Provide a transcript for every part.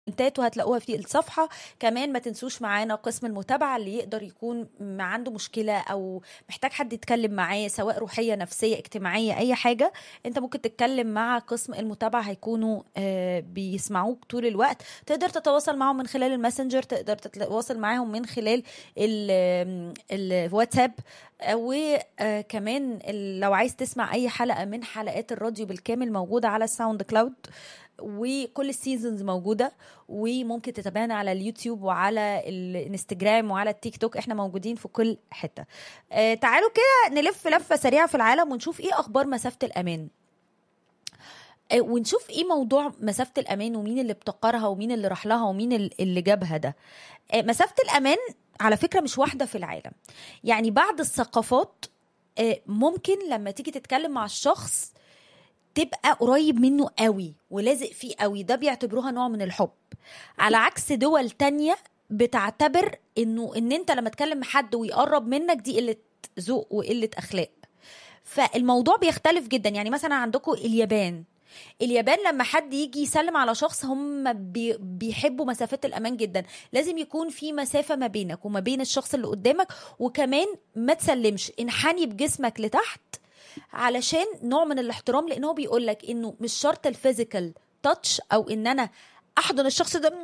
كومنتات وهتلاقوها في الصفحة كمان ما تنسوش معانا قسم المتابعة اللي يقدر يكون ما عنده مشكلة أو محتاج حد يتكلم معاه سواء روحية نفسية اجتماعية أي حاجة أنت ممكن تتكلم مع قسم المتابعة هيكونوا آه، بيسمعوك طول الوقت تقدر تتواصل معاهم من خلال الماسنجر تقدر تتواصل معاهم من خلال ال- الواتساب آه، وكمان ال- لو عايز تسمع أي حلقة من حلقات الراديو بالكامل موجودة على الساوند كلاود وكل السيزونز موجوده وممكن تتابعنا على اليوتيوب وعلى الانستجرام وعلى التيك توك احنا موجودين في كل حته آه تعالوا كده نلف لفه سريعه في العالم ونشوف ايه اخبار مسافه الامان آه، ونشوف ايه موضوع مسافه الامان ومين اللي ابتكرها ومين اللي راح لها ومين ال- اللي جابها ده آه، مسافه الامان على فكره مش واحده في العالم يعني بعض الثقافات آه، ممكن لما تيجي تتكلم مع الشخص تبقى قريب منه قوي ولازق فيه قوي ده بيعتبروها نوع من الحب على عكس دول تانية بتعتبر انه ان انت لما تكلم مع حد ويقرب منك دي قلة ذوق وقلة اخلاق فالموضوع بيختلف جدا يعني مثلا عندكم اليابان اليابان لما حد يجي يسلم على شخص هم بي بيحبوا مسافات الامان جدا لازم يكون في مسافه ما بينك وما بين الشخص اللي قدامك وكمان ما تسلمش انحني بجسمك لتحت علشان نوع من الاحترام لان هو بيقول لك انه مش شرط الفيزيكال تاتش او ان انا احضن الشخص ده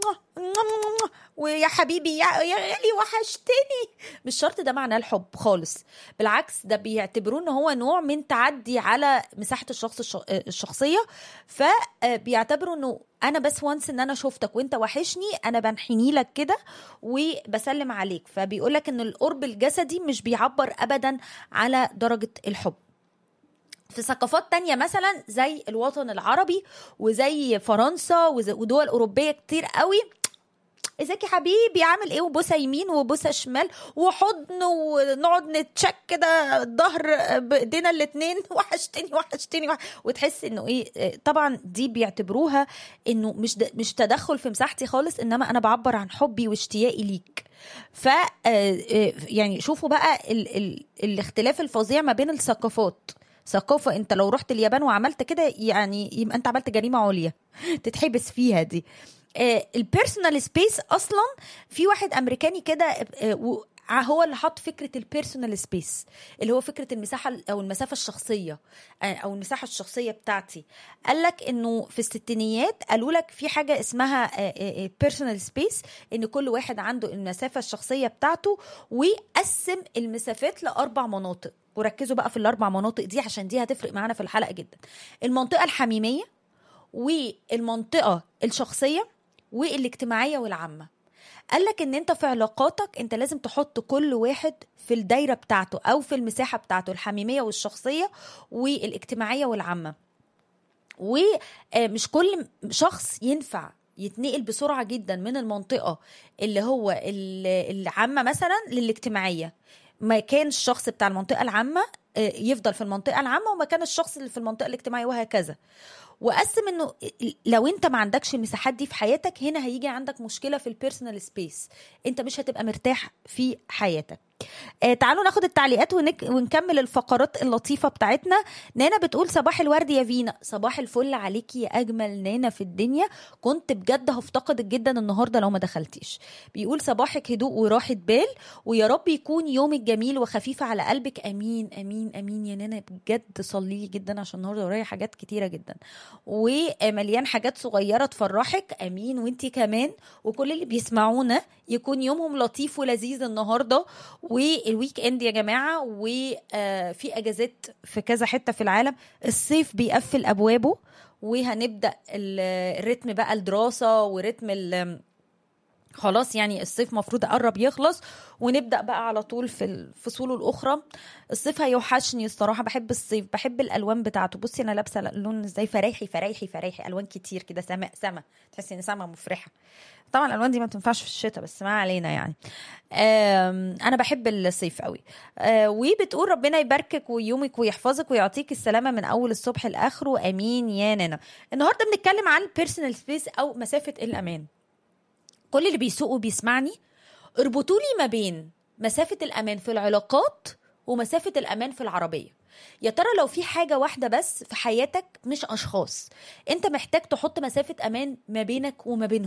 ويا حبيبي يا يا غالي وحشتني مش شرط ده معناه الحب خالص بالعكس ده بيعتبروه ان هو نوع من تعدي على مساحه الشخص الش- الشخصيه فبيعتبروا انه انا بس وانس ان انا شفتك وانت وحشني انا بنحني لك كده وبسلم عليك فبيقول لك ان القرب الجسدي مش بيعبر ابدا على درجه الحب في ثقافات تانية مثلا زي الوطن العربي وزي فرنسا وز- ودول أوروبية كتير قوي ازيك يا حبيبي عامل ايه وبوسه يمين وبوسه شمال وحضن ونقعد نتشك كده الظهر بايدينا الاتنين وحشتني وحشتني وح... وتحس انه ايه آه، طبعا دي بيعتبروها انه مش د... مش تدخل في مساحتي خالص انما انا بعبر عن حبي واشتياقي ليك ف آه، آه، يعني شوفوا بقى ال... ال... الاختلاف الفظيع ما بين الثقافات ثقافة انت لو رحت اليابان وعملت كده يعني يبقى انت عملت جريمة عليا تتحبس فيها دي البيرسونال سبيس اصلا في واحد امريكاني كده آه، و- هو اللي حط فكره البيرسونال سبيس اللي هو فكره المساحه او المسافه الشخصيه آه، او المساحه الشخصيه بتاعتي قال لك انه في الستينيات قالوا لك في حاجه اسمها بيرسونال سبيس ان كل واحد عنده المسافه الشخصيه بتاعته وقسم المسافات لاربع مناطق وركزوا بقى في الاربع مناطق دي عشان دي هتفرق معانا في الحلقه جدا المنطقه الحميميه والمنطقه الشخصيه والاجتماعيه والعامه قال لك ان انت في علاقاتك انت لازم تحط كل واحد في الدايره بتاعته او في المساحه بتاعته الحميميه والشخصيه والاجتماعيه والعامه ومش كل شخص ينفع يتنقل بسرعه جدا من المنطقه اللي هو ال- العامه مثلا للاجتماعيه مكان الشخص بتاع المنطقه العامه آه، يفضل في المنطقه العامه ومكان الشخص اللي في المنطقه الاجتماعيه وهكذا وقسم انه لو انت ما عندكش المساحات دي في حياتك هنا هيجي عندك مشكله في البيرسونال سبيس انت مش هتبقى مرتاح في حياتك آه تعالوا ناخد التعليقات ونك... ونكمل الفقرات اللطيفه بتاعتنا نانا بتقول صباح الورد يا فينا صباح الفل عليكي يا اجمل نانا في الدنيا كنت بجد هفتقدك جدا النهارده لو ما دخلتيش بيقول صباحك هدوء وراحه بال ويا رب يكون يومك جميل وخفيف على قلبك امين امين امين يا نانا بجد صلي لي جدا عشان النهارده ورايا حاجات كتيره جدا ومليان حاجات صغيره تفرحك امين وانتي كمان وكل اللي بيسمعونا يكون يومهم لطيف ولذيذ النهارده والويك اند يا جماعه وفي اجازات في كذا حته في العالم الصيف بيقفل ابوابه وهنبدا ال- الريتم بقى الدراسه ورتم ال- خلاص يعني الصيف مفروض قرب يخلص ونبدا بقى على طول في الفصول الاخرى الصيف هيوحشني الصراحه بحب الصيف بحب الالوان بتاعته بصي انا لابسه لون ازاي فرايحي فرايحي فرايحي الوان كتير كده سما سما تحسي ان سما مفرحه طبعا الالوان دي ما تنفعش في الشتاء بس ما علينا يعني آم، انا بحب الصيف قوي آه، وبتقول ربنا يباركك ويومك ويحفظك ويعطيك السلامه من اول الصبح لاخره امين يا نانا النهارده بنتكلم عن البيرسونال سبيس او مسافه الامان كل اللي بيسوق وبيسمعني اربطوا لي ما بين مسافه الامان في العلاقات ومسافه الامان في العربيه يا ترى لو في حاجة واحدة بس في حياتك مش أشخاص أنت محتاج تحط مسافة أمان ما بينك وما بينهم